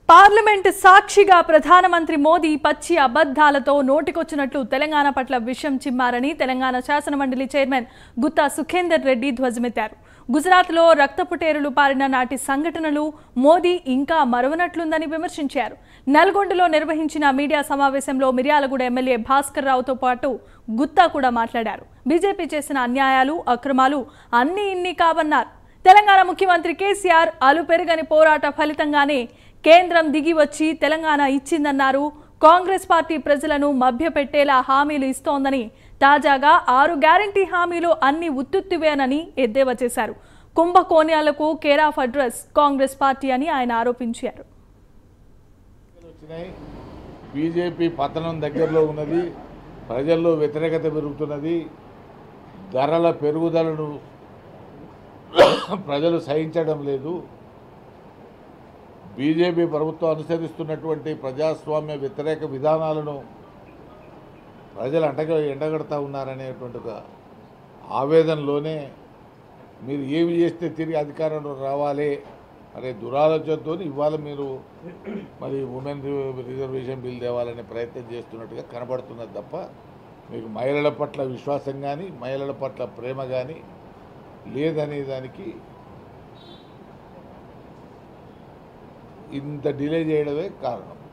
parliament సాక్షిగా ప్రధానమంత్రి మోదీ పచ్చి అబద్ధాలతో నోటికొచ్చినట్లు తెలంగాణ పట్ల విషం చిమ్మారని తెలంగాణ శాసనమండలి చైర్మన్ గుత్తా సుఖేందర్ రెడ్డి ధ్వజమెత్తారు గుజరాత్లో రక్తపుటేరులు పారిన నాటి సంఘటనలు మోదీ ఇంకా మరవనట్లుందని విమర్శించారు నల్గొండలో నిర్వహించిన మీడియా సమావేశంలో మిర్యాలగూడ ఎమ్మెల్యే భాస్కర్ రావుతో పాటు గుత్తా కూడా మాట్లాడారు బీజేపీ చేసిన అన్యాయాలు అక్రమాలు అన్ని ఇన్ని కావన్నారు తెలంగాణ ముఖ్యమంత్రి కేసీఆర్ అలుపెరుగని పోరాట ఫలితంగానే కేంద్రం దిగి వచ్చి తెలంగాణ ఇచ్చిందన్నారు కాంగ్రెస్ పార్టీ ప్రజలను మభ్యపెట్టేలా హామీలు ఇస్తోందని తాజాగా ఆరు గ్యారంటీ హామీలు అన్ని ఉత్తుత్తివేనని ఎద్దేవా చేశారు కుంభకోణాలకు care of address Congress party అని ఆయన ఆరోపించారు వచ్చినాయి బీజేపీ పతనం దగ్గరలో ఉన్నది ప్రజల్లో వ్యతిరేకత పెరుగుతున్నది ధరల పెరుగుదలను ప్రజలు సహించడం లేదు బీజేపీ ప్రభుత్వం అనుసరిస్తున్నటువంటి ప్రజాస్వామ్య వ్యతిరేక విధానాలను ప్రజలు అంటగ ఎండగడతా ఉన్నారనేటువంటి ఒక ఆవేదనలోనే మీరు ఏమి చేస్తే తిరిగి అధికారంలో రావాలి అనే దురాలోచనతో ఇవాళ మీరు మరి ఉమెన్ రిజర్వేషన్ బిల్ తేవాలనే ప్రయత్నం చేస్తున్నట్టుగా కనబడుతున్నది తప్ప మీకు మహిళల పట్ల విశ్వాసం కానీ మహిళల పట్ల ప్రేమ కానీ లేదనే దానికి ఇంత డిలే చేయడమే కారణం